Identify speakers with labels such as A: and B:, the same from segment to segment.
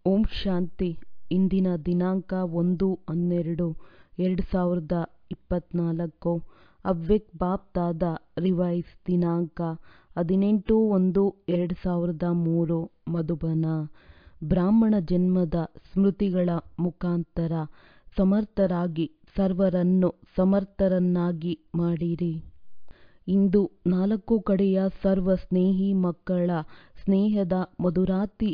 A: ಓಂ ಶಾಂತಿ ಇಂದಿನ ದಿನಾಂಕ ಒಂದು ಹನ್ನೆರಡು ಎರಡು ಸಾವಿರದ ಇಪ್ಪತ್ತ್ನಾಲ್ಕು ಅವ್ಯಕ್ತ ಬಾಪ್ ದಾದ ರಿವೈಸ್ ದಿನಾಂಕ ಹದಿನೆಂಟು ಒಂದು ಎರಡು ಸಾವಿರದ ಮೂರು ಮಧುಬನ ಬ್ರಾಹ್ಮಣ ಜನ್ಮದ ಸ್ಮೃತಿಗಳ ಮುಖಾಂತರ ಸಮರ್ಥರಾಗಿ ಸರ್ವರನ್ನು ಸಮರ್ಥರನ್ನಾಗಿ ಮಾಡಿರಿ ಇಂದು ನಾಲ್ಕು ಕಡೆಯ ಸರ್ವ ಸ್ನೇಹಿ ಮಕ್ಕಳ ಸ್ನೇಹದ ಮಧುರಾತಿ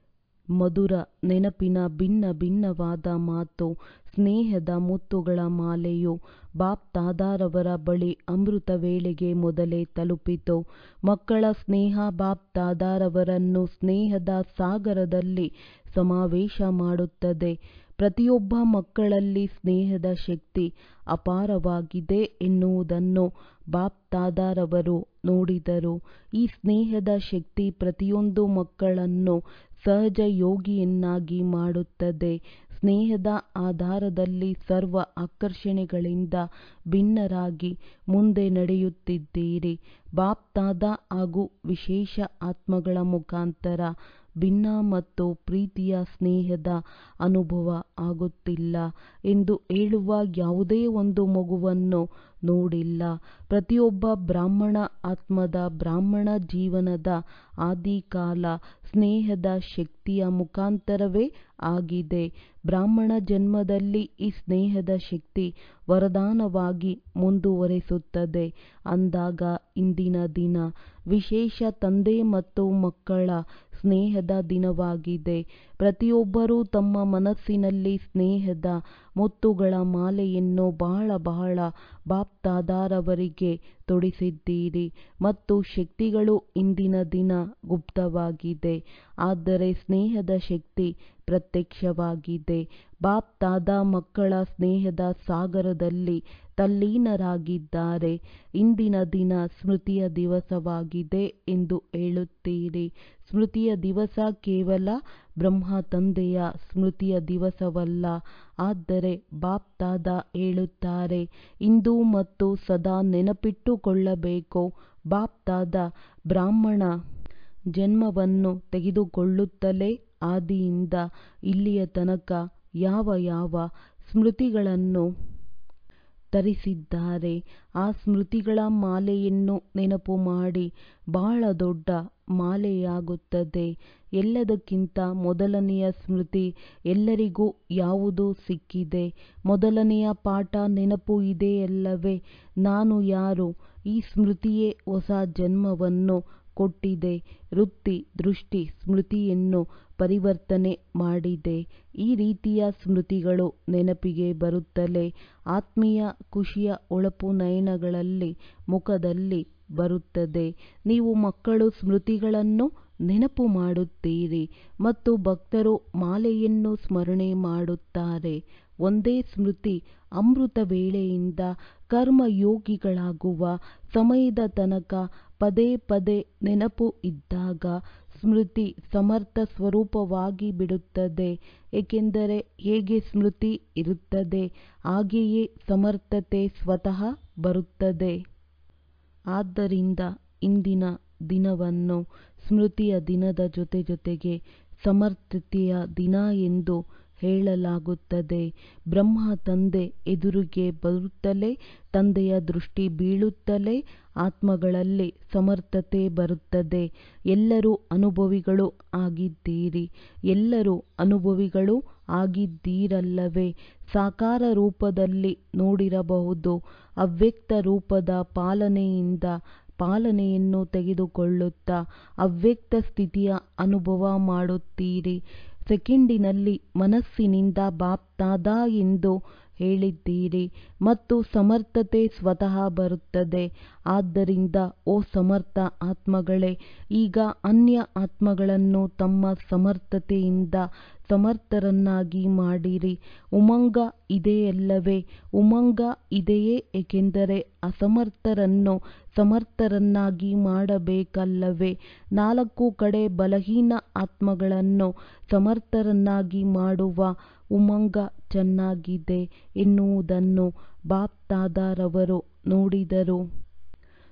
A: ಮಧುರ ನೆನಪಿನ ಭಿನ್ನ ಭಿನ್ನವಾದ ಮಾತು ಸ್ನೇಹದ ಮುತ್ತುಗಳ ಮಾಲೆಯು ಬಾಪ್ ದಾದಾರವರ ಬಳಿ ಅಮೃತ ವೇಳೆಗೆ ಮೊದಲೇ ತಲುಪಿತು ಮಕ್ಕಳ ಸ್ನೇಹ ಬಾಪ್ ದಾದಾರವರನ್ನು ಸ್ನೇಹದ ಸಾಗರದಲ್ಲಿ ಸಮಾವೇಶ ಮಾಡುತ್ತದೆ ಪ್ರತಿಯೊಬ್ಬ ಮಕ್ಕಳಲ್ಲಿ ಸ್ನೇಹದ ಶಕ್ತಿ ಅಪಾರವಾಗಿದೆ ಎನ್ನುವುದನ್ನು ಬಾಪ್ ದಾದಾರವರು ನೋಡಿದರು ಈ ಸ್ನೇಹದ ಶಕ್ತಿ ಪ್ರತಿಯೊಂದು ಮಕ್ಕಳನ್ನು ಸಹಜ ಯೋಗಿಯನ್ನಾಗಿ ಮಾಡುತ್ತದೆ ಸ್ನೇಹದ ಆಧಾರದಲ್ಲಿ ಸರ್ವ ಆಕರ್ಷಣೆಗಳಿಂದ ಭಿನ್ನರಾಗಿ ಮುಂದೆ ನಡೆಯುತ್ತಿದ್ದೀರಿ ಬಾಪ್ ದಾದಾ ಹಾಗೂ ವಿಶೇಷ ಆತ್ಮಗಳ ಮುಖಾಂತರ ಭಿನ್ನ ಮತ್ತು ಪ್ರೀತಿಯ ಸ್ನೇಹದ ಅನುಭವ ಆಗುತ್ತಿಲ್ಲ ಎಂದು ಹೇಳುವ ಯಾವುದೇ ಒಂದು ಮಗುವನ್ನು ನೋಡಿಲ್ಲ ಪ್ರತಿಯೊಬ್ಬ ಬ್ರಾಹ್ಮಣ ಆತ್ಮದ ಬ್ರಾಹ್ಮಣ ಜೀವನದ ಆದಿಕಾಲ ಸ್ನೇಹದ ಶಕ್ತಿಯ ಮುಖಾಂತರವೇ ಆಗಿದೆ ಬ್ರಾಹ್ಮಣ ಜನ್ಮದಲ್ಲಿ ಈ ಸ್ನೇಹದ ಶಕ್ತಿ ವರದಾನವಾಗಿ ಮುಂದುವರೆಸುತ್ತದೆ ಅಂದಾಗ ಇಂದಿನ ದಿನ ವಿಶೇಷ ತಂದೆ ಮತ್ತು ಮಕ್ಕಳ ಸ್ನೇಹದ ದಿನವಾಗಿದೆ ಪ್ರತಿಯೊಬ್ಬರೂ ತಮ್ಮ ಮನಸ್ಸಿನಲ್ಲಿ ಸ್ನೇಹದ ಮುತ್ತುಗಳ ಮಾಲೆಯನ್ನು ಬಹಳ ಬಹಳ ಬಾಪ್ ದಾದಾರವರಿಗೆ ತೊಡಿಸಿದ್ದೀರಿ ಮತ್ತು ಶಕ್ತಿಗಳು ಇಂದಿನ ದಿನ ಗುಪ್ತವಾಗಿದೆ ಆದರೆ ಸ್ನೇಹದ ಶಕ್ತಿ ಪ್ರತ್ಯಕ್ಷವಾಗಿದೆ ಬಾಪ್ ದಾದಾ ಮಕ್ಕಳ ಸ್ನೇಹದ ಸಾಗರದಲ್ಲಿ ತಲ್ಲೀನರಾಗಿದ್ದಾರೆ ಇಂದಿನ ದಿನ ಸ್ಮೃತಿಯ ದಿವಸವಾಗಿದೆ ಎಂದು ಹೇಳುತ್ತೀರಿ ಸ್ಮೃತಿಯ ದಿವಸ ಕೇವಲ ಬ್ರಹ್ಮ ತಂದೆಯ ಸ್ಮೃತಿಯ ದಿವಸವಲ್ಲ ಆದರೆ ಬಾಪ್ ದಾದಾ ಹೇಳುತ್ತಾರೆ ಇಂದು ಮತ್ತು ಸದಾ ನೆನಪಿಟ್ಟುಕೊಳ್ಳಬೇಕು ಬಾಪ್ ದಾದಾ ಬ್ರಾಹ್ಮಣ ಜನ್ಮವನ್ನು ತೆಗೆದುಕೊಳ್ಳುತ್ತಲೇ ಆದಿಯಿಂದ ಇಲ್ಲಿಯ ತನಕ ಯಾವ ಯಾವ ಸ್ಮೃತಿಗಳನ್ನು ತರಿಸಿದ್ದಾರೆ ಆ ಸ್ಮೃತಿಗಳ ಮಾಲೆಯನ್ನು ನೆನಪು ಮಾಡಿ ಬಹಳ ದೊಡ್ಡ ಮಾಲೆಯಾಗುತ್ತದೆ ಎಲ್ಲದಕ್ಕಿಂತ ಮೊದಲನೆಯ ಸ್ಮೃತಿ ಎಲ್ಲರಿಗೂ ಯಾವುದು ಸಿಕ್ಕಿದೆ ಮೊದಲನೆಯ ಪಾಠ ನೆನಪು ಇದೆಯಲ್ಲವೇ ನಾನು ಯಾರು ಈ ಸ್ಮೃತಿಯೇ ಹೊಸ ಜನ್ಮವನ್ನು ಕೊಟ್ಟಿದೆ ವೃತ್ತಿ ದೃಷ್ಟಿ ಸ್ಮೃತಿಯನ್ನು ಪರಿವರ್ತನೆ ಮಾಡಿದೆ ಈ ರೀತಿಯ ಸ್ಮೃತಿಗಳು ನೆನಪಿಗೆ ಬರುತ್ತಲೇ ಆತ್ಮೀಯ ಖುಷಿಯ ಹೊಳಪು ನಯನಗಳಲ್ಲಿ ಮುಖದಲ್ಲಿ ಬರುತ್ತದೆ ನೀವು ಮಕ್ಕಳು ಸ್ಮೃತಿಗಳನ್ನು ನೆನಪು ಮಾಡುತ್ತೀರಿ ಮತ್ತು ಭಕ್ತರು ಮಾಲೆಯನ್ನು ಸ್ಮರಣೆ ಮಾಡುತ್ತಾರೆ ಒಂದೇ ಸ್ಮೃತಿ ಅಮೃತ ವೇಳೆಯಿಂದ ಕರ್ಮಯೋಗಿಗಳಾಗುವ ಸಮಯದ ತನಕ ಪದೇ ಪದೇ ನೆನಪು ಇದ್ದಾಗ ಸ್ಮೃತಿ ಸಮರ್ಥ ಸ್ವರೂಪವಾಗಿ ಬಿಡುತ್ತದೆ ಏಕೆಂದರೆ ಹೇಗೆ ಸ್ಮೃತಿ ಇರುತ್ತದೆ ಹಾಗೆಯೇ ಸಮರ್ಥತೆ ಸ್ವತಃ ಬರುತ್ತದೆ ಆದ್ದರಿಂದ ಇಂದಿನ ದಿನವನ್ನು ಸ್ಮೃತಿಯ ದಿನದ ಜೊತೆ ಜೊತೆಗೆ ಸಮರ್ಥತೆಯ ದಿನ ಎಂದು ಹೇಳಲಾಗುತ್ತದೆ ಬ್ರಹ್ಮ ತಂದೆ ಎದುರಿಗೆ ಬರುತ್ತಲೇ ತಂದೆಯ ದೃಷ್ಟಿ ಬೀಳುತ್ತಲೇ ಆತ್ಮಗಳಲ್ಲಿ ಸಮರ್ಥತೆ ಬರುತ್ತದೆ ಎಲ್ಲರೂ ಅನುಭವಿಗಳು ಆಗಿದ್ದೀರಿ ಎಲ್ಲರೂ ಅನುಭವಿಗಳು ಆಗಿದ್ದೀರಲ್ಲವೇ ಸಾಕಾರ ರೂಪದಲ್ಲಿ ನೋಡಿರಬಹುದು ಅವ್ಯಕ್ತ ರೂಪದ ಪಾಲನೆಯಿಂದ ಪಾಲನೆಯನ್ನು ತೆಗೆದುಕೊಳ್ಳುತ್ತಾ ಅವ್ಯಕ್ತ ಸ್ಥಿತಿಯ ಅನುಭವ ಮಾಡುತ್ತೀರಿ ಸೆಕೆಂಡಿನಲ್ಲಿ ಮನಸ್ಸಿನಿಂದ ಬಾಪ್ ದಾದಾ ಎಂದು ಹೇಳಿದ್ದೀರಿ ಮತ್ತು ಸಮರ್ಥತೆ ಸ್ವತಃ ಬರುತ್ತದೆ ಆದ್ದರಿಂದ ಓ ಸಮರ್ಥ ಆತ್ಮಗಳೇ ಈಗ ಅನ್ಯ ಆತ್ಮಗಳನ್ನು ತಮ್ಮ ಸಮರ್ಥತೆಯಿಂದ ಸಮರ್ಥರನ್ನಾಗಿ ಮಾಡಿರಿ ಉಮಂಗ ಇದೆಯಲ್ಲವೇ ಉಮಂಗ ಇದೆಯೇ ಏಕೆಂದರೆ ಅಸಮರ್ಥರನ್ನು ಸಮರ್ಥರನ್ನಾಗಿ ಮಾಡಬೇಕಲ್ಲವೇ ನಾಲ್ಕು ಕಡೆ ಬಲಹೀನ ಆತ್ಮಗಳನ್ನು ಸಮರ್ಥರನ್ನಾಗಿ ಮಾಡುವ ಉಮಂಗ ಚೆನ್ನಾಗಿದೆ ಎನ್ನುವುದನ್ನು ಬಾಪ್ ದಾದಾರವರು ನೋಡಿದರು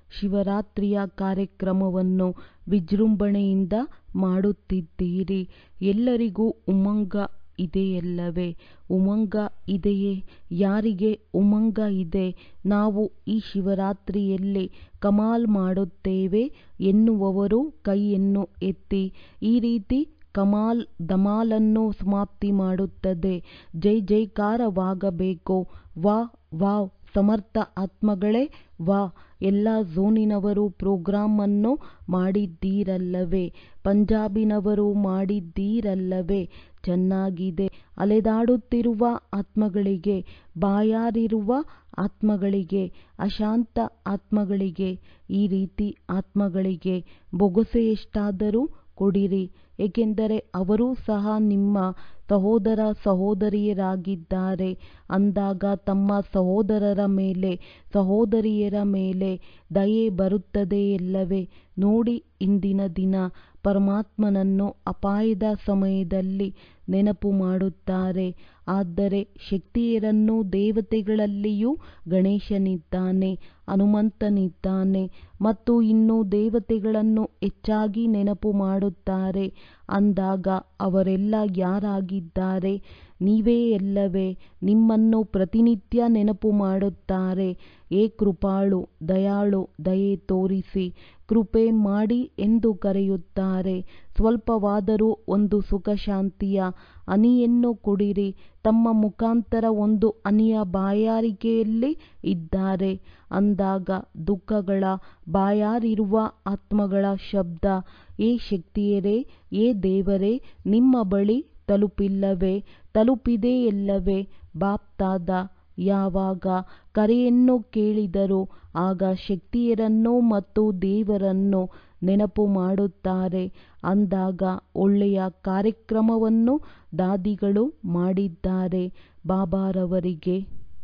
A: ಶಿವರಾತ್ರಿಯ ಕಾರ್ಯಕ್ರಮವನ್ನು ವಿಜೃಂಭಣೆಯಿಂದ ಮಾಡುತ್ತಿದ್ದೀರಿ ಎಲ್ಲರಿಗೂ ಉಮಂಗ ಇದೆಯಲ್ಲವೇ ಉಮಂಗ ಇದೆಯೇ ಯಾರಿಗೆ ಉಮಂಗ ಇದೆ ನಾವು ಈ ಶಿವರಾತ್ರಿಯಲ್ಲಿ ಕಮಾಲ್ ಮಾಡುತ್ತೇವೆ ಎನ್ನುವವರು ಕೈಯನ್ನು ಎತ್ತಿ ಈ ರೀತಿ ಕಮಾಲ್ ಧಮಾಲನ್ನು ಸಮಾಪ್ತಿ ಮಾಡುತ್ತದೆ ಜೈ ಜೈಕಾರವಾಗಬೇಕು ವಾ ವಾವ್ ಸಮರ್ಥ ಆತ್ಮಗಳೇ ವಾ ಎಲ್ಲ ಝೋನಿನವರು ಪ್ರೋಗ್ರಾಮನ್ನು ಮಾಡಿದ್ದೀರಲ್ಲವೇ ಪಂಜಾಬಿನವರು ಮಾಡಿದ್ದೀರಲ್ಲವೇ ಚೆನ್ನಾಗಿದೆ ಅಲೆದಾಡುತ್ತಿರುವ ಆತ್ಮಗಳಿಗೆ ಬಾಯಾರಿರುವ ಆತ್ಮಗಳಿಗೆ ಅಶಾಂತ ಆತ್ಮಗಳಿಗೆ ಈ ರೀತಿ ಆತ್ಮಗಳಿಗೆ ಬೊಗಸೆಯಷ್ಟಾದರೂ ಕೊಡಿರಿ ಏಕೆಂದರೆ ಅವರೂ ಸಹ ನಿಮ್ಮ ಸಹೋದರ ಸಹೋದರಿಯರಾಗಿದ್ದಾರೆ ಅಂದಾಗ ತಮ್ಮ ಸಹೋದರರ ಮೇಲೆ ಸಹೋದರಿಯರ ಮೇಲೆ ದಯೆ ಬರುತ್ತದೆಯಲ್ಲವೇ ನೋಡಿ ಇಂದಿನ ದಿನ ಪರಮಾತ್ಮನನ್ನು ಅಪಾಯದ ಸಮಯದಲ್ಲಿ ನೆನಪು ಮಾಡುತ್ತಾರೆ ಆದರೆ ಶಕ್ತಿಯರನ್ನು ದೇವತೆಗಳಲ್ಲಿಯೂ ಗಣೇಶನಿದ್ದಾನೆ ಹನುಮಂತನಿದ್ದಾನೆ ಮತ್ತು ಇನ್ನು ದೇವತೆಗಳನ್ನು ಹೆಚ್ಚಾಗಿ ನೆನಪು ಮಾಡುತ್ತಾರೆ ಅಂದಾಗ ಅವರೆಲ್ಲ ಯಾರಾಗಿದ್ದಾರೆ ನೀವೇ ಅಲ್ಲವೇ ನಿಮ್ಮನ್ನು ಪ್ರತಿನಿತ್ಯ ನೆನಪು ಮಾಡುತ್ತಾರೆ ಏ ಕೃಪಾಳು ದಯಾಳು ದಯೆ ತೋರಿಸಿ ಕೃಪೆ ಮಾಡಿ ಎಂದು ಕರೆಯುತ್ತಾರೆ ಸ್ವಲ್ಪವಾದರೂ ಒಂದು ಸುಖ ಶಾಂತಿಯ ಹನಿಯನ್ನು ಕೊಡಿರಿ ತಮ್ಮ ಮುಖಾಂತರ ಒಂದು ಹನಿಯ ಬಾಯಾರಿಕೆಯಲ್ಲಿ ಇದ್ದಾರೆ ಅಂದಾಗ ದುಃಖಗಳ ಬಾಯಾರಿರುವ ಆತ್ಮಗಳ ಶಬ್ದ ಏ ಶಕ್ತಿಯರೇ ಏ ದೇವರೇ ನಿಮ್ಮ ಬಳಿ ತಲುಪಿಲ್ಲವೇ ತಲುಪಿದೆಯಲ್ಲವೇ ಬಾಪ್ತಾದ ಯಾವಾಗ ಕರೆಯನ್ನು ಕೇಳಿದರು ಆಗ ಶಕ್ತಿಯರನ್ನು ಮತ್ತು ದೇವರನ್ನು ನೆನಪು ಮಾಡುತ್ತಾರೆ ಅಂದಾಗ ಒಳ್ಳೆಯ ಕಾರ್ಯಕ್ರಮವನ್ನು ದಾದಿಗಳು ಮಾಡಿದ್ದಾರೆ ಬಾಬಾರವರಿಗೆ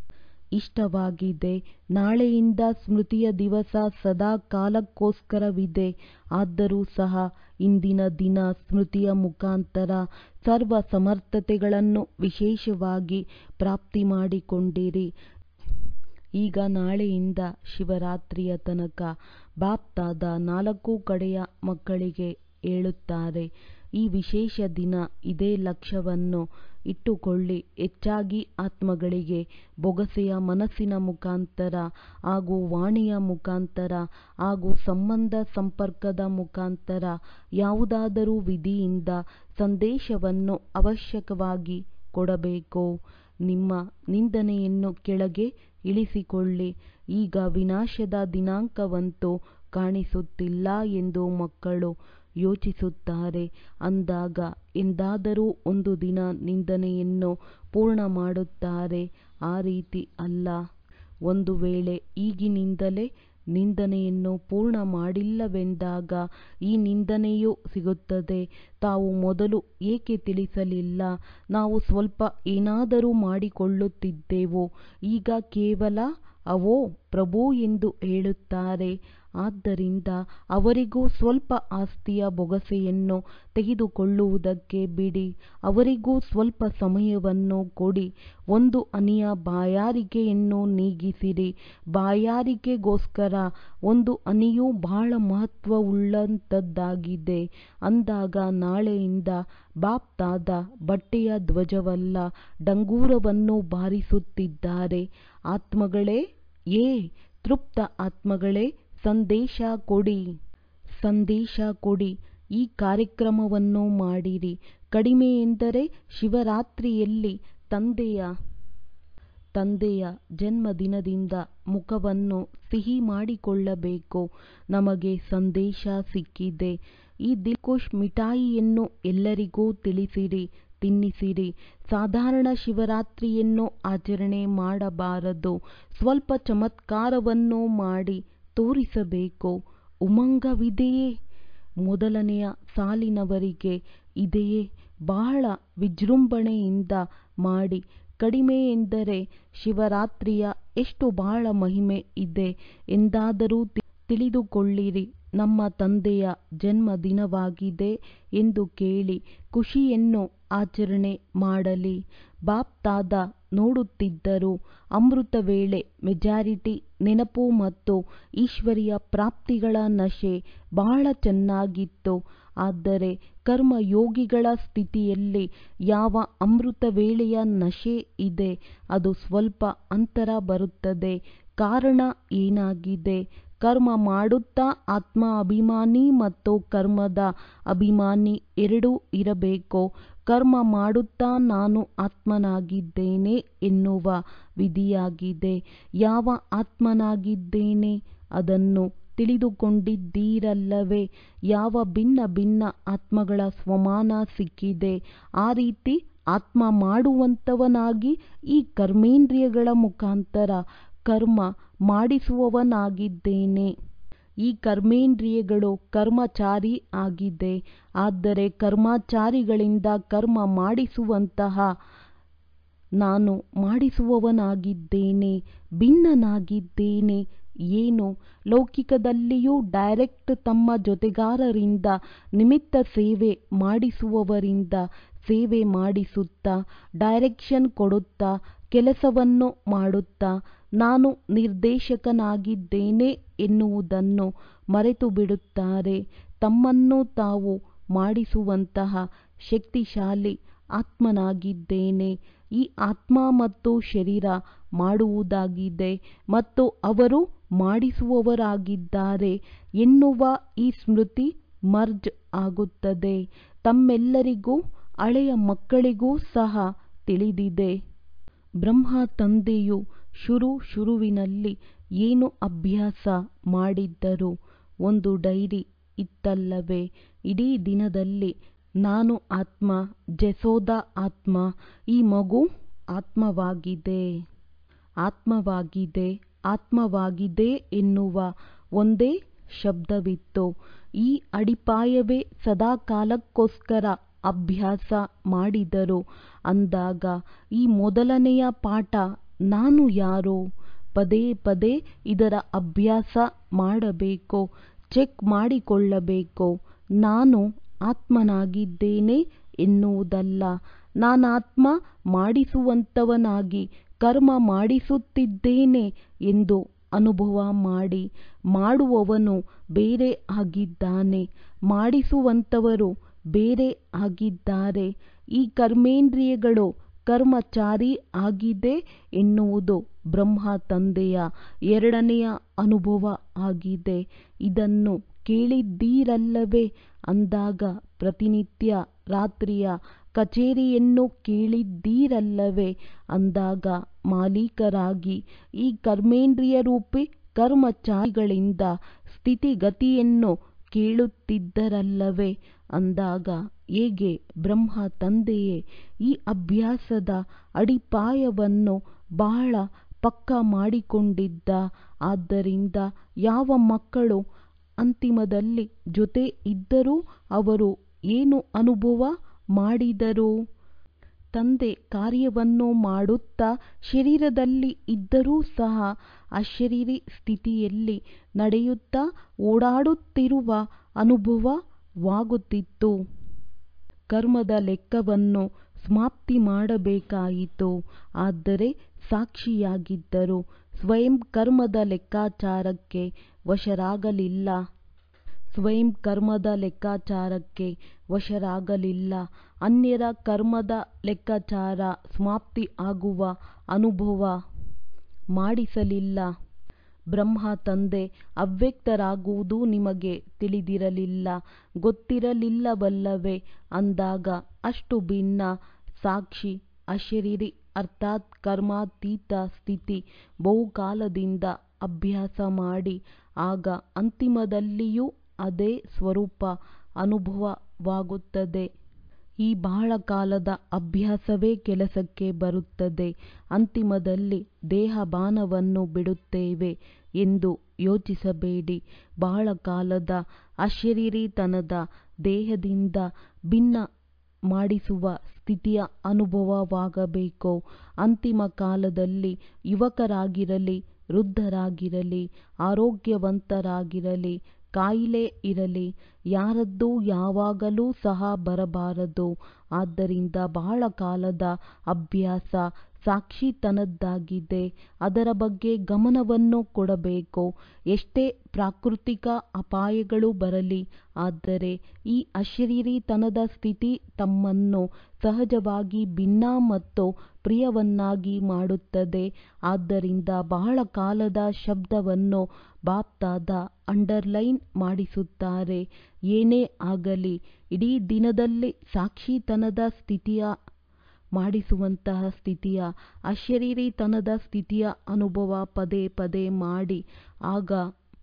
A: ಇಷ್ಟವಾಗಿದೆ ನಾಳೆಯಿಂದ ಸ್ಮೃತಿಯ ದಿವಸ ಸದಾ ಕಾಲಕ್ಕೋಸ್ಕರವಿದೆ ಆದರೂ ಸಹ ಇಂದಿನ ದಿನ ಸ್ಮೃತಿಯ ಮುಖಾಂತರ ಸರ್ವ ಸಮರ್ಥತೆಗಳನ್ನು ವಿಶೇಷವಾಗಿ ಪ್ರಾಪ್ತಿ ಮಾಡಿಕೊಂಡಿರಿ ಈಗ ನಾಳೆಯಿಂದ ಶಿವರಾತ್ರಿಯ ತನಕ ಬಾಪ್ತಾದ ನಾಲ್ಕು ಕಡೆಯ ಮಕ್ಕಳಿಗೆ ಹೇಳುತ್ತಾರೆ ಈ ವಿಶೇಷ ದಿನ ಇದೇ ಲಕ್ಷ್ಯವನ್ನು ಇಟ್ಟುಕೊಳ್ಳಿ ಹೆಚ್ಚಾಗಿ ಆತ್ಮಗಳಿಗೆ ಬೊಗಸೆಯ ಮನಸ್ಸಿನ ಮುಖಾಂತರ ಹಾಗೂ ವಾಣಿಯ ಮುಖಾಂತರ ಹಾಗೂ ಸಂಬಂಧ ಸಂಪರ್ಕದ ಮುಖಾಂತರ ಯಾವುದಾದರೂ ವಿಧಿಯಿಂದ ಸಂದೇಶವನ್ನು ಅವಶ್ಯಕವಾಗಿ ಕೊಡಬೇಕು ನಿಮ್ಮ ನಿಂದನೆಯನ್ನು ಕೆಳಗೆ ಇಳಿಸಿಕೊಳ್ಳಿ ಈಗ ವಿನಾಶದ ದಿನಾಂಕವಂತೂ ಕಾಣಿಸುತ್ತಿಲ್ಲ ಎಂದು ಮಕ್ಕಳು ಯೋಚಿಸುತ್ತಾರೆ ಅಂದಾಗ ಎಂದಾದರೂ ಒಂದು ದಿನ ನಿಂದನೆಯನ್ನು ಪೂರ್ಣ ಮಾಡುತ್ತಾರೆ ಆ ರೀತಿ ಅಲ್ಲ ಒಂದು ವೇಳೆ ಈಗಿನಿಂದಲೇ ನಿಂದನೆಯನ್ನು ಪೂರ್ಣ ಮಾಡಿಲ್ಲವೆಂದಾಗ ಈ ನಿಂದನೆಯೂ ಸಿಗುತ್ತದೆ ತಾವು ಮೊದಲು ಏಕೆ ತಿಳಿಸಲಿಲ್ಲ ನಾವು ಸ್ವಲ್ಪ ಏನಾದರೂ ಮಾಡಿಕೊಳ್ಳುತ್ತಿದ್ದೆವು ಈಗ ಕೇವಲ ಅವೋ ಪ್ರಭು ಎಂದು ಹೇಳುತ್ತಾರೆ ಆದ್ದರಿಂದ ಅವರಿಗೂ ಸ್ವಲ್ಪ ಆಸ್ತಿಯ ಬೊಗಸೆಯನ್ನು ತೆಗೆದುಕೊಳ್ಳುವುದಕ್ಕೆ ಬಿಡಿ ಅವರಿಗೂ ಸ್ವಲ್ಪ ಸಮಯವನ್ನು ಕೊಡಿ ಒಂದು ಹನಿಯ ಬಾಯಾರಿಕೆಯನ್ನು ನೀಗಿಸಿರಿ ಬಾಯಾರಿಕೆಗೋಸ್ಕರ ಒಂದು ಹನಿಯು ಬಹಳ ಮಹತ್ವವುಳ್ಳಂಥದ್ದಾಗಿದೆ ಅಂದಾಗ ನಾಳೆಯಿಂದ ಬಾಪ್ತಾದ ಬಟ್ಟೆಯ ಧ್ವಜವಲ್ಲ ಡಂಗೂರವನ್ನು ಬಾರಿಸುತ್ತಿದ್ದಾರೆ ಆತ್ಮಗಳೇ ಏ ತೃಪ್ತ ಆತ್ಮಗಳೇ ಸಂದೇಶ ಕೊಡಿ ಸಂದೇಶ ಕೊಡಿ ಈ ಕಾರ್ಯಕ್ರಮವನ್ನು ಮಾಡಿರಿ ಕಡಿಮೆ ಎಂದರೆ ಶಿವರಾತ್ರಿಯಲ್ಲಿ ತಂದೆಯ ತಂದೆಯ ಜನ್ಮದಿನದಿಂದ ಮುಖವನ್ನು ಸಿಹಿ ಮಾಡಿಕೊಳ್ಳಬೇಕು ನಮಗೆ ಸಂದೇಶ ಸಿಕ್ಕಿದೆ ಈ ದಿಲ್ಖುಷ್ ಮಿಠಾಯಿಯನ್ನು ಎಲ್ಲರಿಗೂ ತಿಳಿಸಿರಿ ತಿನ್ನಿಸಿರಿ ಸಾಧಾರಣ ಶಿವರಾತ್ರಿಯನ್ನು ಆಚರಣೆ ಮಾಡಬಾರದು ಸ್ವಲ್ಪ ಚಮತ್ಕಾರವನ್ನು ಮಾಡಿ ತೋರಿಸಬೇಕು ಉಮಂಗವಿದೆಯೇ ಮೊದಲನೆಯ ಸಾಲಿನವರಿಗೆ ಇದೆಯೇ ಬಹಳ ವಿಜೃಂಭಣೆಯಿಂದ ಮಾಡಿ ಕಡಿಮೆ ಎಂದರೆ ಶಿವರಾತ್ರಿಯ ಎಷ್ಟು ಬಹಳ ಮಹಿಮೆ ಇದೆ ಎಂದಾದರೂ ತಿಳಿದುಕೊಳ್ಳಿರಿ ನಮ್ಮ ತಂದೆಯ ಜನ್ಮದಿನವಾಗಿದೆ ಎಂದು ಕೇಳಿ ಖುಷಿಯನ್ನು ಆಚರಣೆ ಮಾಡಲಿ ಬಾಪ್ ತಾದ ನೋಡುತ್ತಿದ್ದರು ಅಮೃತ ವೇಳೆ ಮೆಜಾರಿಟಿ ನೆನಪು ಮತ್ತು ಈಶ್ವರಿಯ ಪ್ರಾಪ್ತಿಗಳ ನಶೆ ಬಹಳ ಚೆನ್ನಾಗಿತ್ತು ಆದರೆ ಕರ್ಮಯೋಗಿಗಳ ಸ್ಥಿತಿಯಲ್ಲಿ ಯಾವ ಅಮೃತ ವೇಳೆಯ ನಶೆ ಇದೆ ಅದು ಸ್ವಲ್ಪ ಅಂತರ ಬರುತ್ತದೆ ಕಾರಣ ಏನಾಗಿದೆ ಕರ್ಮ ಮಾಡುತ್ತಾ ಆತ್ಮ ಅಭಿಮಾನಿ ಮತ್ತು ಕರ್ಮದ ಅಭಿಮಾನಿ ಎರಡೂ ಇರಬೇಕು ಕರ್ಮ ಮಾಡುತ್ತಾ ನಾನು ಆತ್ಮನಾಗಿದ್ದೇನೆ ಎನ್ನುವ ವಿಧಿಯಾಗಿದೆ ಯಾವ ಆತ್ಮನಾಗಿದ್ದೇನೆ ಅದನ್ನು ತಿಳಿದುಕೊಂಡಿದ್ದೀರಲ್ಲವೇ ಯಾವ ಭಿನ್ನ ಭಿನ್ನ ಆತ್ಮಗಳ ಸ್ವಮಾನ ಸಿಕ್ಕಿದೆ ಆ ರೀತಿ ಆತ್ಮ ಮಾಡುವಂತವನಾಗಿ ಈ ಕರ್ಮೇಂದ್ರಿಯಗಳ ಮುಖಾಂತರ ಕರ್ಮ ಮಾಡಿಸುವವನಾಗಿದ್ದೇನೆ ಈ ಕರ್ಮೇಂದ್ರಿಯಗಳು ಕರ್ಮಚಾರಿ ಆಗಿದೆ ಆದರೆ ಕರ್ಮಚಾರಿಗಳಿಂದ ಕರ್ಮ ಮಾಡಿಸುವಂತಹ ನಾನು ಮಾಡಿಸುವವನಾಗಿದ್ದೇನೆ ಭಿನ್ನನಾಗಿದ್ದೇನೆ ಏನು ಲೌಕಿಕದಲ್ಲಿಯೂ ಡೈರೆಕ್ಟ್ ತಮ್ಮ ಜೊತೆಗಾರರಿಂದ ನಿಮಿತ್ತ ಸೇವೆ ಮಾಡಿಸುವವರಿಂದ ಸೇವೆ ಮಾಡಿಸುತ್ತಾ ಡೈರೆಕ್ಷನ್ ಕೊಡುತ್ತಾ ಕೆಲಸವನ್ನು ಮಾಡುತ್ತಾ ನಾನು ನಿರ್ದೇಶಕನಾಗಿದ್ದೇನೆ ಎನ್ನುವುದನ್ನು ಮರೆತು ಬಿಡುತ್ತಾರೆ ತಮ್ಮನ್ನು ತಾವು ಮಾಡಿಸುವಂತಹ ಶಕ್ತಿಶಾಲಿ ಆತ್ಮನಾಗಿದ್ದೇನೆ ಈ ಆತ್ಮ ಮತ್ತು ಶರೀರ ಮಾಡುವುದಾಗಿದೆ ಮತ್ತು ಅವರು ಮಾಡಿಸುವವರಾಗಿದ್ದಾರೆ ಎನ್ನುವ ಈ ಸ್ಮೃತಿ ಮರ್ಜ್ ಆಗುತ್ತದೆ ತಮ್ಮೆಲ್ಲರಿಗೂ ಹಳೆಯ ಮಕ್ಕಳಿಗೂ ಸಹ ತಿಳಿದಿದೆ ಬ್ರಹ್ಮ ತಂದೆಯು ಶುರು ಶುರುವಿನಲ್ಲಿ ಏನು ಅಭ್ಯಾಸ ಮಾಡಿದ್ದರು ಒಂದು ಡೈರಿ ಇತ್ತಲ್ಲವೇ ಇಡೀ ದಿನದಲ್ಲಿ ನಾನು ಆತ್ಮ ಜೆಸೋದ ಆತ್ಮ ಈ ಮಗು ಆತ್ಮವಾಗಿದೆ ಆತ್ಮವಾಗಿದೆ ಆತ್ಮವಾಗಿದೆ ಎನ್ನುವ ಒಂದೇ ಶಬ್ದವಿತ್ತು ಈ ಅಡಿಪಾಯವೇ ಸದಾ ಕಾಲಕ್ಕೋಸ್ಕರ ಅಭ್ಯಾಸ ಮಾಡಿದರು ಅಂದಾಗ ಈ ಮೊದಲನೆಯ ಪಾಠ ನಾನು ಯಾರು ಪದೇ ಪದೇ ಇದರ ಅಭ್ಯಾಸ ಮಾಡಬೇಕು ಚೆಕ್ ಮಾಡಿಕೊಳ್ಳಬೇಕು ನಾನು ಆತ್ಮನಾಗಿದ್ದೇನೆ ಎನ್ನುವುದಲ್ಲ ನಾನಾತ್ಮ ಮಾಡಿಸುವಂತವನಾಗಿ ಕರ್ಮ ಮಾಡಿಸುತ್ತಿದ್ದೇನೆ ಎಂದು ಅನುಭವ ಮಾಡಿ ಮಾಡುವವನು ಬೇರೆ ಆಗಿದ್ದಾನೆ ಮಾಡಿಸುವಂತವರು ಬೇರೆ ಆಗಿದ್ದಾರೆ ಈ ಕರ್ಮೇಂದ್ರಿಯಗಳು ಕರ್ಮಚಾರಿ ಆಗಿದೆ ಎನ್ನುವುದು ಬ್ರಹ್ಮ ತಂದೆಯ ಎರಡನೆಯ ಅನುಭವ ಆಗಿದೆ ಇದನ್ನು ಕೇಳಿದ್ದೀರಲ್ಲವೇ ಅಂದಾಗ ಪ್ರತಿನಿತ್ಯ ರಾತ್ರಿಯ ಕಚೇರಿಯನ್ನು ಕೇಳಿದ್ದೀರಲ್ಲವೇ ಅಂದಾಗ ಮಾಲೀಕರಾಗಿ ಈ ಕರ್ಮೇಂದ್ರಿಯ ರೂಪಿ ಕರ್ಮಚಾರಿಗಳಿಂದ ಸ್ಥಿತಿಗತಿಯನ್ನು ಕೇಳುತ್ತಿದ್ದರಲ್ಲವೇ ಅಂದಾಗ ಹೇಗೆ ಬ್ರಹ್ಮ ತಂದೆಯೇ ಈ ಅಭ್ಯಾಸದ ಅಡಿಪಾಯವನ್ನು ಬಹಳ ಪಕ್ಕಾ ಮಾಡಿಕೊಂಡಿದ್ದ ಆದ್ದರಿಂದ ಯಾವ ಮಕ್ಕಳು ಅಂತಿಮದಲ್ಲಿ ಜೊತೆ ಇದ್ದರೂ ಅವರು ಏನು ಅನುಭವ ಮಾಡಿದರು ತಂದೆ ಕಾರ್ಯವನ್ನು ಮಾಡುತ್ತಾ ಶರೀರದಲ್ಲಿ ಇದ್ದರೂ ಸಹ ಅಶರೀರಿ ಸ್ಥಿತಿಯಲ್ಲಿ ನಡೆಯುತ್ತಾ ಓಡಾಡುತ್ತಿರುವ ಅನುಭವವಾಗುತ್ತಿತ್ತು ಕರ್ಮದ ಲೆಕ್ಕವನ್ನು ಸಮಾಪ್ತಿ ಮಾಡಬೇಕಾಯಿತು ಆದರೆ ಸಾಕ್ಷಿಯಾಗಿದ್ದರು ಸ್ವಯಂ ಕರ್ಮದ ಲೆಕ್ಕಾಚಾರಕ್ಕೆ ವಶರಾಗಲಿಲ್ಲ ಸ್ವಯಂ ಕರ್ಮದ ಲೆಕ್ಕಾಚಾರಕ್ಕೆ ವಶರಾಗಲಿಲ್ಲ ಅನ್ಯರ ಕರ್ಮದ ಲೆಕ್ಕಾಚಾರ ಸಮಾಪ್ತಿ ಆಗುವ ಅನುಭವ ಮಾಡಿಸಲಿಲ್ಲ ಬ್ರಹ್ಮ ತಂದೆ ಅವ್ಯಕ್ತರಾಗುವುದು ನಿಮಗೆ ತಿಳಿದಿರಲಿಲ್ಲ ಗೊತ್ತಿರಲಿಲ್ಲವಲ್ಲವೇ ಅಂದಾಗ ಅಷ್ಟು ಭಿನ್ನ ಸಾಕ್ಷಿ ಅಶರೀರಿ ಅರ್ಥಾತ್ ಕರ್ಮಾತೀತ ಸ್ಥಿತಿ ಬಹುಕಾಲದಿಂದ ಅಭ್ಯಾಸ ಮಾಡಿ ಆಗ ಅಂತಿಮದಲ್ಲಿಯೂ ಅದೇ ಸ್ವರೂಪ ಅನುಭವವಾಗುತ್ತದೆ ಈ ಬಹಳ ಕಾಲದ ಅಭ್ಯಾಸವೇ ಕೆಲಸಕ್ಕೆ ಬರುತ್ತದೆ ಅಂತಿಮದಲ್ಲಿ ದೇಹಭಾನವನ್ನು ಬಿಡುತ್ತೇವೆ ಎಂದು ಯೋಚಿಸಬೇಡಿ ಬಹಳ ಕಾಲದ ಅಶರೀರಿತನದ ದೇಹದಿಂದ ಭಿನ್ನ ಮಾಡಿಸುವ ಸ್ಥಿತಿಯ ಅನುಭವವಾಗಬೇಕು ಅಂತಿಮ ಕಾಲದಲ್ಲಿ ಯುವಕರಾಗಿರಲಿ ವೃದ್ಧರಾಗಿರಲಿ ಆರೋಗ್ಯವಂತರಾಗಿರಲಿ ಕಾಯಿಲೆ ಇರಲಿ ಯಾರದ್ದೂ ಯಾವಾಗಲೂ ಸಹ ಬರಬಾರದು ಆದ್ದರಿಂದ ಬಹಳ ಕಾಲದ ಅಭ್ಯಾಸ ಸಾಕ್ಷಿತನದ್ದಾಗಿದೆ ಅದರ ಬಗ್ಗೆ ಗಮನವನ್ನು ಕೊಡಬೇಕು ಎಷ್ಟೇ ಪ್ರಾಕೃತಿಕ ಅಪಾಯಗಳು ಬರಲಿ ಆದರೆ ಈ ಅಶರೀರಿತನದ ಸ್ಥಿತಿ ತಮ್ಮನ್ನು ಸಹಜವಾಗಿ ಭಿನ್ನ ಮತ್ತು ಪ್ರಿಯವನ್ನಾಗಿ ಮಾಡುತ್ತದೆ ಆದ್ದರಿಂದ ಬಹಳ ಕಾಲದ ಶಬ್ದವನ್ನು ಬಾಪ್ದಾದ ಅಂಡರ್ಲೈನ್ ಮಾಡಿಸುತ್ತಾರೆ ಏನೇ ಆಗಲಿ ಇಡೀ ದಿನದಲ್ಲಿ ಸಾಕ್ಷಿತನದ ಸ್ಥಿತಿಯ ಮಾಡಿಸುವಂತಹ ಸ್ಥಿತಿಯ ಅಶರೀರಿತನದ ಸ್ಥಿತಿಯ ಅನುಭವ ಪದೇ ಪದೇ ಮಾಡಿ ಆಗ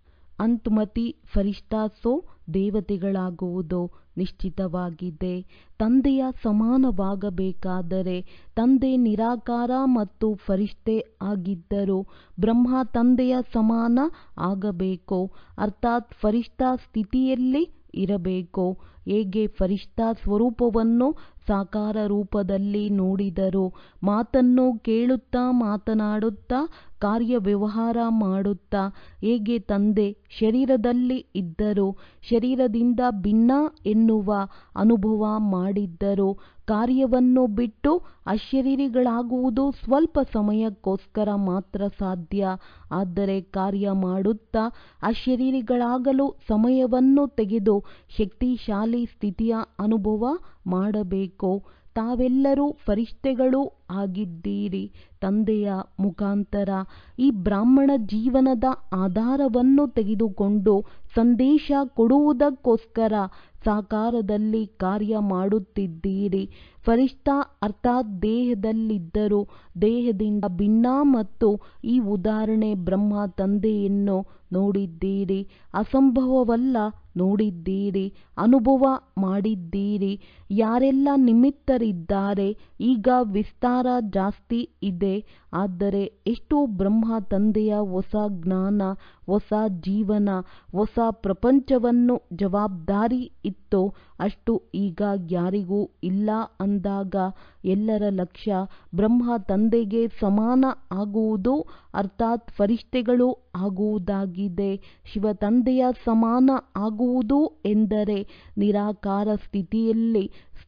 A: ಅಂತ್ಮತಿ ಫರಿಷ್ಠಾ ದೇವತೆಗಳಾಗುವುದು ನಿಶ್ಚಿತವಾಗಿದೆ ತಂದೆಯ ಸಮಾನವಾಗಬೇಕಾದರೆ ತಂದೆ ನಿರಾಕಾರ ಮತ್ತು ಫರಿಷ್ಠೆ ಆಗಿದ್ದರು ಬ್ರಹ್ಮ ತಂದೆಯ ಸಮಾನ ಆಗಬೇಕು ಅರ್ಥಾತ್ ಫರಿಷ್ಠಾ ಸ್ಥಿತಿಯಲ್ಲಿ ಇರಬೇಕು ಹೇಗೆ ಫರಿಷ್ಠಾ ಸ್ವರೂಪವನ್ನು ಸಾಕಾರ ರೂಪದಲ್ಲಿ ನೋಡಿದರು ಮಾತನ್ನು ಕೇಳುತ್ತಾ ಮಾತನಾಡುತ್ತಾ ಕಾರ್ಯವ್ಯವಹಾರ ಮಾಡುತ್ತಾ ಹೇಗೆ ತಂದೆ ಶರೀರದಲ್ಲಿ ಇದ್ದರು ಶರೀರದಿಂದ ಭಿನ್ನ ಎನ್ನುವ ಅನುಭವ ಮಾಡಿದ್ದರು ಕಾರ್ಯವನ್ನು ಬಿಟ್ಟು ಅಶರೀರಿಗಳಾಗುವುದು ಸ್ವಲ್ಪ ಸಮಯಕ್ಕೋಸ್ಕರ ಮಾತ್ರ ಸಾಧ್ಯ ಆದರೆ ಕಾರ್ಯ ಮಾಡುತ್ತಾ ಅಶರೀರಿಗಳಾಗಲು ಸಮಯವನ್ನು ತೆಗೆದು ಶಕ್ತಿಶಾಲಿ ಸ್ಥಿತಿಯ ಅನುಭವ ಮಾಡಬೇಕು ತಾವೆಲ್ಲರೂ ಫರಿಷ್ಠೆಗಳು ಆಗಿದ್ದೀರಿ ತಂದೆಯ ಮುಖಾಂತರ ಈ ಬ್ರಾಹ್ಮಣ ಜೀವನದ ಆಧಾರವನ್ನು ತೆಗೆದುಕೊಂಡು ಸಂದೇಶ ಕೊಡುವುದಕ್ಕೋಸ್ಕರ ಸಾಕಾರದಲ್ಲಿ ಕಾರ್ಯ ಮಾಡುತ್ತಿದ್ದೀರಿ ಫರಿಷ್ಠಾ ಅರ್ಥಾತ್ ದೇಹದಲ್ಲಿದ್ದರು ದೇಹದಿಂದ ಭಿನ್ನ ಮತ್ತು ಈ ಉದಾಹರಣೆ ಬ್ರಹ್ಮ ತಂದೆಯನ್ನು ನೋಡಿದ್ದೀರಿ ಅಸಂಭವವಲ್ಲ ನೋಡಿದ್ದೀರಿ ಅನುಭವ ಮಾಡಿದ್ದೀರಿ ಯಾರೆಲ್ಲ ನಿಮಿತ್ತರಿದ್ದಾರೆ ಈಗ ವಿಸ್ತಾರ ಜಾಸ್ತಿ ಇದೆ ಆದರೆ ಎಷ್ಟು ಬ್ರಹ್ಮ ತಂದೆಯ ಹೊಸ ಜ್ಞಾನ ಹೊಸ ಜೀವನ ಹೊಸ ಪ್ರಪಂಚವನ್ನು ಜವಾಬ್ದಾರಿ ಇತ್ತೋ ಅಷ್ಟು ಈಗ ಯಾರಿಗೂ ಇಲ್ಲ ಅಂದಾಗ ಎಲ್ಲರ ಲಕ್ಷ್ಯ ಬ್ರಹ್ಮ ತಂದೆಗೆ ಸಮಾನ ಆಗುವುದು ಅರ್ಥಾತ್ ಫರಿಷ್ಠೆಗಳು ಆಗುವುದಾಗಿದೆ ಶಿವ ತಂದೆಯ ಸಮಾನ ಆಗುವುದು ಎಂದರೆ ನಿರಾಕಾರ ಸ್ಥಿತಿಯಲ್ಲಿ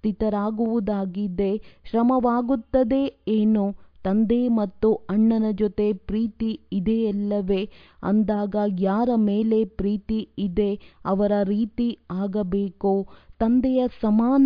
A: ಸ್ಥಿತರಾಗುವುದಾಗಿದೆ ಶ್ರಮವಾಗುತ್ತದೆ ಏನು ತಂದೆ ಮತ್ತು ಅಣ್ಣನ ಜೊತೆ ಪ್ರೀತಿ ಇದೆಯಲ್ಲವೇ ಅಂದಾಗ ಯಾರ ಮೇಲೆ ಪ್ರೀತಿ ಇದೆ ಅವರ ರೀತಿ ಆಗಬೇಕು ತಂದೆಯ ಸಮಾನ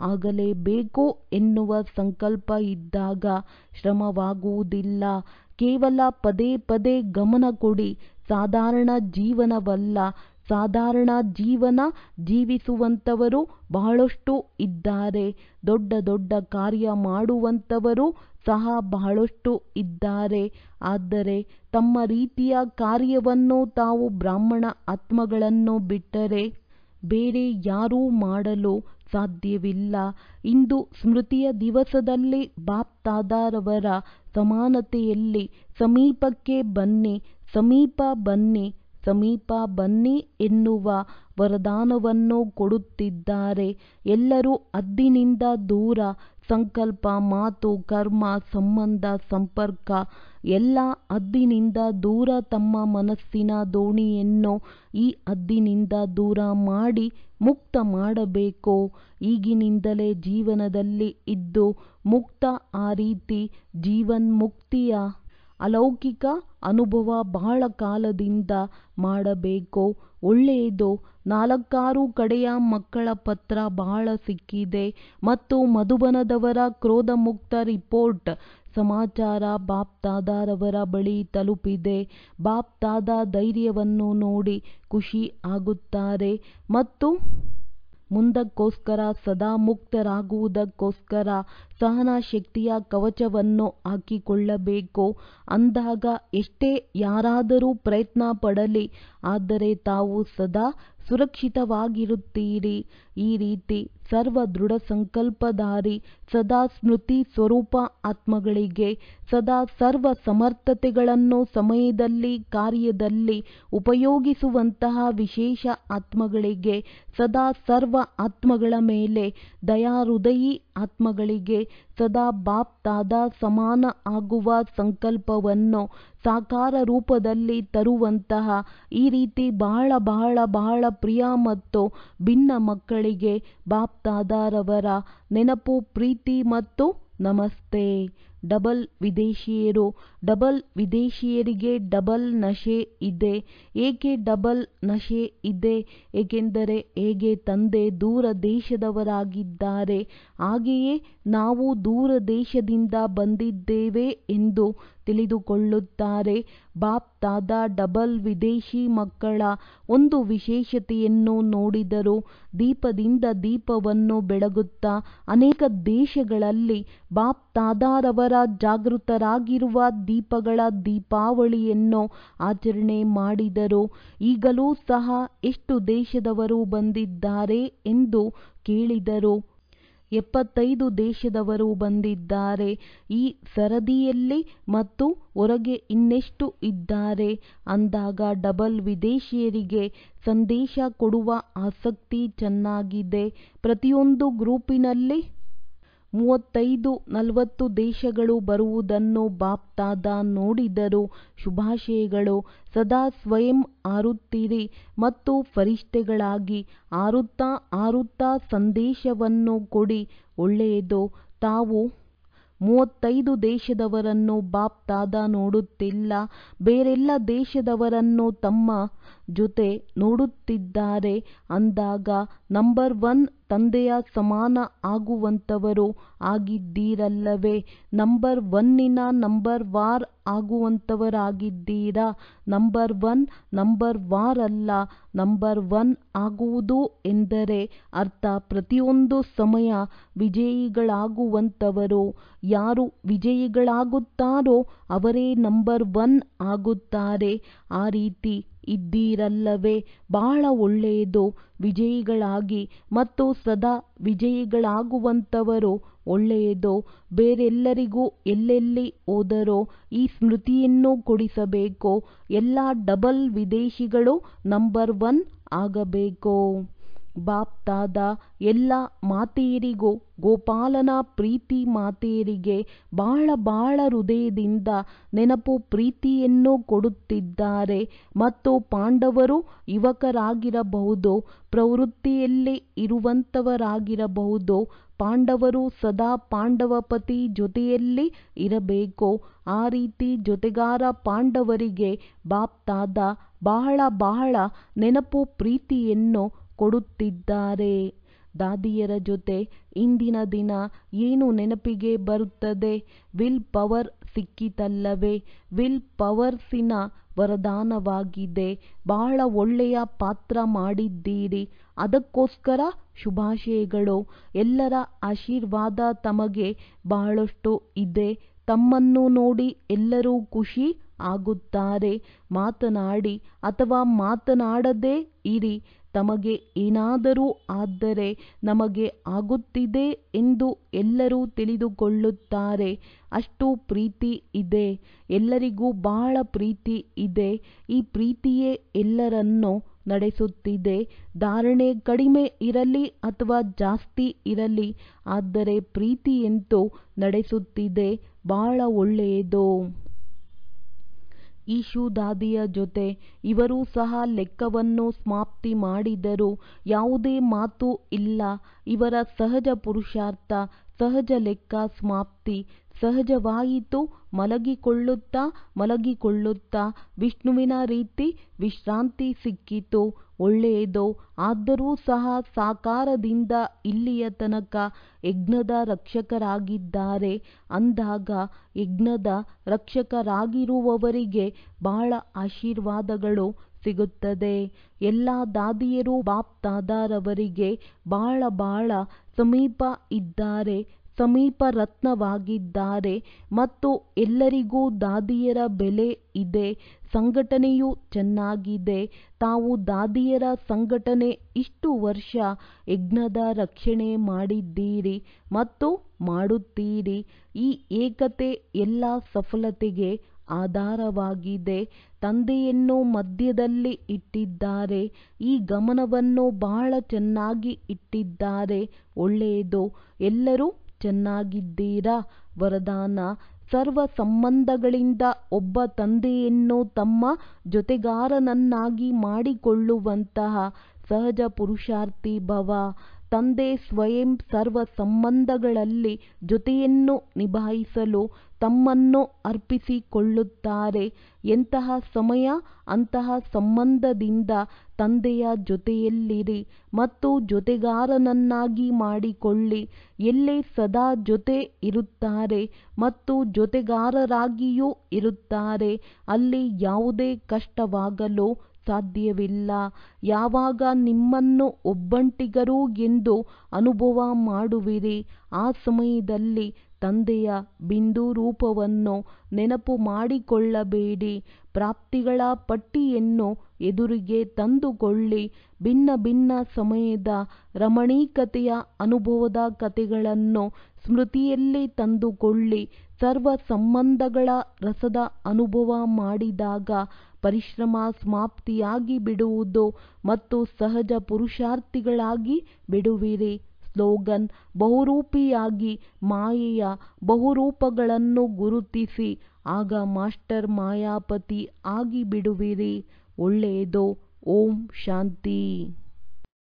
A: ಆಗಲೇಬೇಕು ಎನ್ನುವ ಸಂಕಲ್ಪ ಇದ್ದಾಗ ಶ್ರಮವಾಗುವುದಿಲ್ಲ ಕೇವಲ ಪದೇ ಪದೇ ಗಮನ ಕೊಡಿ ಸಾಧಾರಣ ಜೀವನವಲ್ಲ ಸಾಧಾರಣ ಜೀವನ ಜೀವಿಸುವಂತವರು ಬಹಳಷ್ಟು ಇದ್ದಾರೆ ದೊಡ್ಡ ದೊಡ್ಡ ಕಾರ್ಯ ಮಾಡುವಂತವರು ಸಹ ಬಹಳಷ್ಟು ಇದ್ದಾರೆ ಆದರೆ ತಮ್ಮ ರೀತಿಯ ಕಾರ್ಯವನ್ನು ತಾವು ಬ್ರಾಹ್ಮಣ ಆತ್ಮಗಳನ್ನು ಬಿಟ್ಟರೆ ಬೇರೆ ಯಾರೂ ಮಾಡಲು ಸಾಧ್ಯವಿಲ್ಲ ಇಂದು ಸ್ಮೃತಿಯ ದಿವಸದಲ್ಲಿ ಬಾಪ್ ತಾದಾರವರ ಸಮಾನತೆಯಲ್ಲಿ ಸಮೀಪಕ್ಕೆ ಬನ್ನಿ ಸಮೀಪ ಬನ್ನಿ ಸಮೀಪ ಬನ್ನಿ ಎನ್ನುವ ವರದಾನವನ್ನು ಕೊಡುತ್ತಿದ್ದಾರೆ ಎಲ್ಲರೂ ಹದ್ದಿನಿಂದ ದೂರ ಸಂಕಲ್ಪ ಮಾತು ಕರ್ಮ ಸಂಬಂಧ ಸಂಪರ್ಕ ಎಲ್ಲ ಹದ್ದಿನಿಂದ ದೂರ ತಮ್ಮ ಮನಸ್ಸಿನ ದೋಣಿಯನ್ನು ಈ ಹದ್ದಿನಿಂದ ದೂರ ಮಾಡಿ ಮುಕ್ತ ಮಾಡಬೇಕು ಈಗಿನಿಂದಲೇ ಜೀವನದಲ್ಲಿ ಇದ್ದು ಮುಕ್ತ ಆ ರೀತಿ ಜೀವನ್ಮುಕ್ತಿಯ ಅಲೌಕಿಕ ಅನುಭವ ಬಹಳ ಕಾಲದಿಂದ ಮಾಡಬೇಕು ಒಳ್ಳೆಯದು ನಾಲ್ಕಾರು ಕಡೆಯ ಮಕ್ಕಳ ಪತ್ರ ಬಹಳ ಸಿಕ್ಕಿದೆ ಮತ್ತು ಮಧುಬನದವರ ಕ್ರೋಧಮುಕ್ತ ರಿಪೋರ್ಟ್ ಸಮಾಚಾರ ಬಾಪ್ ದಾದಾರವರ ಬಳಿ ತಲುಪಿದೆ ಬಾಪ್ ದಾದಾ ಧೈರ್ಯವನ್ನು ನೋಡಿ ಖುಷಿ ಆಗುತ್ತಾರೆ ಮತ್ತು ಮುಂದಕ್ಕೋಸ್ಕರ ಸದಾ ಮುಕ್ತರಾಗುವುದಕ್ಕೋಸ್ಕರ ಸಹನಾ ಶಕ್ತಿಯ ಕವಚವನ್ನು ಹಾಕಿಕೊಳ್ಳಬೇಕು ಅಂದಾಗ ಎಷ್ಟೇ ಯಾರಾದರೂ ಪ್ರಯತ್ನ ಪಡಲಿ ಆದರೆ ತಾವು ಸದಾ ಸುರಕ್ಷಿತವಾಗಿರುತ್ತೀರಿ ಈ ರೀತಿ ಸರ್ವ ದೃಢ ಸಂಕಲ್ಪಧಾರಿ ಸದಾ ಸ್ಮೃತಿ ಸ್ವರೂಪ ಆತ್ಮಗಳಿಗೆ ಸದಾ ಸರ್ವ ಸಮರ್ಥತೆಗಳನ್ನು ಸಮಯದಲ್ಲಿ ಕಾರ್ಯದಲ್ಲಿ ಉಪಯೋಗಿಸುವಂತಹ ವಿಶೇಷ ಆತ್ಮಗಳಿಗೆ ಸದಾ ಸರ್ವ ಆತ್ಮಗಳ ಮೇಲೆ ದಯಾಹೃದಯಿ ಆತ್ಮಗಳಿಗೆ ಸದಾ ಬಾಪ್ ತಾದ ಸಮಾನ ಆಗುವ ಸಂಕಲ್ಪವನ್ನು ಸಾಕಾರ ರೂಪದಲ್ಲಿ ತರುವಂತಹ ಈ ರೀತಿ ಬಹಳ ಬಹಳ ಬಹಳ ಪ್ರಿಯ ಮತ್ತು ಭಿನ್ನ ಮಕ್ಕಳಿಗೆ ಬಾಪ್ ತಾದಾರವರ ನೆನಪು ಪ್ರೀತಿ ಮತ್ತು ನಮಸ್ತೆ ಡಬಲ್ ವಿದೇಶಿಯರು ಡಬಲ್ ವಿದೇಶಿಯರಿಗೆ ಡಬಲ್ ನಶೆ ಇದೆ ಏಕೆ ಡಬಲ್ ನಶೆ ಇದೆ ಏಕೆಂದರೆ ಹೇಗೆ ತಂದೆ ದೂರ ದೇಶದವರಾಗಿದ್ದಾರೆ ಹಾಗೆಯೇ ನಾವು ದೂರ ದೇಶದಿಂದ ಬಂದಿದ್ದೇವೆ ಎಂದು ತಿಳಿದುಕೊಳ್ಳುತ್ತಾರೆ ಬಾಪ್ ತಾದ ಡಬಲ್ ವಿದೇಶಿ ಮಕ್ಕಳ ಒಂದು ವಿಶೇಷತೆಯನ್ನು ನೋಡಿದರು ದೀಪದಿಂದ ದೀಪವನ್ನು ಬೆಳಗುತ್ತಾ ಅನೇಕ ದೇಶಗಳಲ್ಲಿ ಬಾಪ್ ತಾದಾರವರ ಜಾಗೃತರಾಗಿರುವ ದೀಪಗಳ ದೀಪಾವಳಿಯನ್ನು ಆಚರಣೆ ಮಾಡಿದರು ಈಗಲೂ ಸಹ ಎಷ್ಟು ದೇಶದವರು ಬಂದಿದ್ದಾರೆ ಎಂದು ಕೇಳಿದರು ಎಪ್ಪತ್ತೈದು ದೇಶದವರು ಬಂದಿದ್ದಾರೆ ಈ ಸರದಿಯಲ್ಲಿ ಮತ್ತು ಹೊರಗೆ ಇನ್ನೆಷ್ಟು ಇದ್ದಾರೆ ಅಂದಾಗ ಡಬಲ್ ವಿದೇಶಿಯರಿಗೆ ಸಂದೇಶ ಕೊಡುವ ಆಸಕ್ತಿ ಚೆನ್ನಾಗಿದೆ ಪ್ರತಿಯೊಂದು ಗ್ರೂಪಿನಲ್ಲಿ ಮೂವತ್ತೈದು ನಲವತ್ತು ದೇಶಗಳು ಬರುವುದನ್ನು ಬಾಪ್ ತಾದ ನೋಡಿದರು ಶುಭಾಶಯಗಳು ಸದಾ ಸ್ವಯಂ ಆರುತ್ತೀರಿ ಮತ್ತು ಫರಿಷ್ಠೆಗಳಾಗಿ ಆರುತ್ತಾ ಆರುತ್ತಾ ಸಂದೇಶವನ್ನು ಕೊಡಿ ಒಳ್ಳೆಯದು ತಾವು ಮೂವತ್ತೈದು ದೇಶದವರನ್ನು ಬಾಪ್ ತಾದ ನೋಡುತ್ತಿಲ್ಲ ಬೇರೆಲ್ಲ ದೇಶದವರನ್ನು ತಮ್ಮ ಜೊತೆ ನೋಡುತ್ತಿದ್ದಾರೆ ಅಂದಾಗ ನಂಬರ್ ಒನ್ ತಂದೆಯ ಸಮಾನ ಆಗುವಂತವರು ಆಗಿದ್ದೀರಲ್ಲವೇ ನಂಬರ್ ಒನ್ನಿನ ನಂಬರ್ ವಾರ್ ಆಗುವಂತವರಾಗಿದ್ದೀರಾ ನಂಬರ್ ಒನ್ ನಂಬರ್ ವಾರ್ ಅಲ್ಲ ನಂಬರ್ ಒನ್ ಆಗುವುದು ಎಂದರೆ ಅರ್ಥ ಪ್ರತಿಯೊಂದು ಸಮಯ ವಿಜಯಿಗಳಾಗುವಂತವರು ಯಾರು ವಿಜಯಿಗಳಾಗುತ್ತಾರೋ ಅವರೇ ನಂಬರ್ ಒನ್ ಆಗುತ್ತಾರೆ ಆ ರೀತಿ ಇದ್ದೀರಲ್ಲವೇ ಬಹಳ ಒಳ್ಳೆಯದು ವಿಜಯಿಗಳಾಗಿ ಮತ್ತು ಸದಾ ವಿಜಯಿಗಳಾಗುವಂತವರು ಒಳ್ಳೆಯದು ಬೇರೆಲ್ಲರಿಗೂ ಎಲ್ಲೆಲ್ಲಿ ಹೋದರೋ ಈ ಸ್ಮೃತಿಯನ್ನು ಕೊಡಿಸಬೇಕು ಎಲ್ಲ ಡಬಲ್ ವಿದೇಶಿಗಳು ನಂಬರ್ ಒನ್ ಆಗಬೇಕು ಬಾಪ್ ತಾದ ಎಲ್ಲ ಮಾತೆಯರಿಗೂ ಗೋಪಾಲನ ಪ್ರೀತಿ ಮಾತೆಯರಿಗೆ ಬಹಳ ಬಹಳ ಹೃದಯದಿಂದ ನೆನಪು ಪ್ರೀತಿಯನ್ನು ಕೊಡುತ್ತಿದ್ದಾರೆ ಮತ್ತು ಪಾಂಡವರು ಯುವಕರಾಗಿರಬಹುದು ಪ್ರವೃತ್ತಿಯಲ್ಲಿ ಇರುವಂತವರಾಗಿರಬಹುದು ಪಾಂಡವರು ಸದಾ ಪಾಂಡವಪತಿ ಜೊತೆಯಲ್ಲಿ ಇರಬೇಕು ಆ ರೀತಿ ಜೊತೆಗಾರ ಪಾಂಡವರಿಗೆ ಬಾಪ್ ತಾದ ಬಹಳ ಬಹಳ ನೆನಪು ಪ್ರೀತಿಯನ್ನು ಕೊಡುತ್ತಿದ್ದಾರೆ ದಾದಿಯರ ಜೊತೆ ಇಂದಿನ ದಿನ ಏನು ನೆನಪಿಗೆ ಬರುತ್ತದೆ ವಿಲ್ ಪವರ್ ಸಿಕ್ಕಿತಲ್ಲವೇ ವಿಲ್ ಪವರ್ಸಿನ ವರದಾನವಾಗಿದೆ ಬಹಳ ಒಳ್ಳೆಯ ಪಾತ್ರ ಮಾಡಿದ್ದೀರಿ ಅದಕ್ಕೋಸ್ಕರ ಶುಭಾಶಯಗಳು ಎಲ್ಲರ ಆಶೀರ್ವಾದ ತಮಗೆ ಬಹಳಷ್ಟು ಇದೆ ತಮ್ಮನ್ನು ನೋಡಿ ಎಲ್ಲರೂ ಖುಷಿ ಆಗುತ್ತಾರೆ ಮಾತನಾಡಿ ಅಥವಾ ಮಾತನಾಡದೇ ಇರಿ ತಮಗೆ ಏನಾದರೂ ಆದರೆ ನಮಗೆ ಆಗುತ್ತಿದೆ ಎಂದು ಎಲ್ಲರೂ ತಿಳಿದುಕೊಳ್ಳುತ್ತಾರೆ ಅಷ್ಟು ಪ್ರೀತಿ ಇದೆ ಎಲ್ಲರಿಗೂ ಬಹಳ ಪ್ರೀತಿ ಇದೆ ಈ ಪ್ರೀತಿಯೇ ಎಲ್ಲರನ್ನೂ ನಡೆಸುತ್ತಿದೆ ಧಾರಣೆ ಕಡಿಮೆ ಇರಲಿ ಅಥವಾ ಜಾಸ್ತಿ ಇರಲಿ ಆದರೆ ಪ್ರೀತಿಯಂತೂ ನಡೆಸುತ್ತಿದೆ ಬಹಳ ಒಳ್ಳೆಯದು ಈಶು ದಾದಿಯ ಜೊತೆ ಇವರೂ ಸಹ ಲೆಕ್ಕವನ್ನು ಸಮಾಪ್ತಿ ಮಾಡಿದರು ಯಾವುದೇ ಮಾತು ಇಲ್ಲ ಇವರ ಸಹಜ ಪುರುಷಾರ್ಥ ಸಹಜ ಲೆಕ್ಕ ಸಮಾಪ್ತಿ ಸಹಜವಾಯಿತು ಮಲಗಿಕೊಳ್ಳುತ್ತಾ ಮಲಗಿಕೊಳ್ಳುತ್ತಾ ವಿಷ್ಣುವಿನ ರೀತಿ ವಿಶ್ರಾಂತಿ ಸಿಕ್ಕಿತು ಒಳ್ಳೆಯದು ಆದರೂ ಸಹ ಸಾಕಾರದಿಂದ ಇಲ್ಲಿಯ ತನಕ ಯಜ್ಞದ ರಕ್ಷಕರಾಗಿದ್ದಾರೆ ಅಂದಾಗ ಯಜ್ಞದ ರಕ್ಷಕರಾಗಿರುವವರಿಗೆ ಬಹಳ ಆಶೀರ್ವಾದಗಳು ಸಿಗುತ್ತದೆ ಎಲ್ಲ ದಾದಿಯರು ಬಾಪ್ ತಾದಾರವರಿಗೆ ಬಹಳ ಬಹಳ ಸಮೀಪ ಇದ್ದಾರೆ ಸಮೀಪ ರತ್ನವಾಗಿದ್ದಾರೆ ಮತ್ತು ಎಲ್ಲರಿಗೂ ದಾದಿಯರ ಬೆಲೆ ಇದೆ ಸಂಘಟನೆಯು ಚೆನ್ನಾಗಿದೆ ತಾವು ದಾದಿಯರ ಸಂಘಟನೆ ಇಷ್ಟು ವರ್ಷ ಯಜ್ಞದ ರಕ್ಷಣೆ ಮಾಡಿದ್ದೀರಿ ಮತ್ತು ಮಾಡುತ್ತೀರಿ ಈ ಏಕತೆ ಎಲ್ಲ ಸಫಲತೆಗೆ ಆಧಾರವಾಗಿದೆ ತಂದೆಯನ್ನು ಮಧ್ಯದಲ್ಲಿ ಇಟ್ಟಿದ್ದಾರೆ ಈ ಗಮನವನ್ನು ಬಹಳ ಚೆನ್ನಾಗಿ ಇಟ್ಟಿದ್ದಾರೆ ಒಳ್ಳೆಯದು ಎಲ್ಲರೂ ಚೆನ್ನಾಗಿದ್ದೀರಾ ವರದಾನ ಸರ್ವ ಸಂಬಂಧಗಳಿಂದ ಒಬ್ಬ ತಂದೆಯನ್ನು ತಮ್ಮ ಜೊತೆಗಾರನನ್ನಾಗಿ ಮಾಡಿಕೊಳ್ಳುವಂತಹ ಸಹಜ ಪುರುಷಾರ್ಥಿ ಭವ ತಂದೆ ಸ್ವಯಂ ಸರ್ವ ಸಂಬಂಧಗಳಲ್ಲಿ ಜೊತೆಯನ್ನು ನಿಭಾಯಿಸಲು ತಮ್ಮನ್ನು ಅರ್ಪಿಸಿಕೊಳ್ಳುತ್ತಾರೆ ಎಂತಹ ಸಮಯ ಅಂತಹ ಸಂಬಂಧದಿಂದ ತಂದೆಯ ಜೊತೆಯಲ್ಲಿರಿ ಮತ್ತು ಜೊತೆಗಾರನನ್ನಾಗಿ ಮಾಡಿಕೊಳ್ಳಿ ಎಲ್ಲೇ ಸದಾ ಜೊತೆ ಇರುತ್ತಾರೆ ಮತ್ತು ಜೊತೆಗಾರರಾಗಿಯೂ ಇರುತ್ತಾರೆ ಅಲ್ಲಿ ಯಾವುದೇ ಕಷ್ಟವಾಗಲು ಸಾಧ್ಯವಿಲ್ಲ ಯಾವಾಗ ನಿಮ್ಮನ್ನು ಒಬ್ಬಂಟಿಗರು ಎಂದು ಅನುಭವ ಮಾಡುವಿರಿ ಆ ಸಮಯದಲ್ಲಿ ತಂದೆಯ ಬಿಂದು ರೂಪವನ್ನು ನೆನಪು ಮಾಡಿಕೊಳ್ಳಬೇಡಿ ಪ್ರಾಪ್ತಿಗಳ ಪಟ್ಟಿಯನ್ನು ಎದುರಿಗೆ ತಂದುಕೊಳ್ಳಿ ಭಿನ್ನ ಭಿನ್ನ ಸಮಯದ ರಮಣೀಕತೆಯ ಅನುಭವದ ಕಥೆಗಳನ್ನು ಸ್ಮೃತಿಯಲ್ಲಿ ತಂದುಕೊಳ್ಳಿ ಸರ್ವ ಸಂಬಂಧಗಳ ರಸದ ಅನುಭವ ಮಾಡಿದಾಗ ಪರಿಶ್ರಮ ಸಮಾಪ್ತಿಯಾಗಿ ಬಿಡುವುದು ಮತ್ತು ಸಹಜ ಪುರುಷಾರ್ಥಿಗಳಾಗಿ ಬಿಡುವಿರಿ ಸ್ಲೋಗನ್ ಬಹುರೂಪಿಯಾಗಿ ಮಾಯೆಯ ಬಹುರೂಪಗಳನ್ನು ಗುರುತಿಸಿ ಆಗ ಮಾಸ್ಟರ್ ಮಾಯಾಪತಿ ಆಗಿ ಬಿಡುವಿರಿ ಒಳ್ಳೆಯದು ಓಂ ಶಾಂತಿ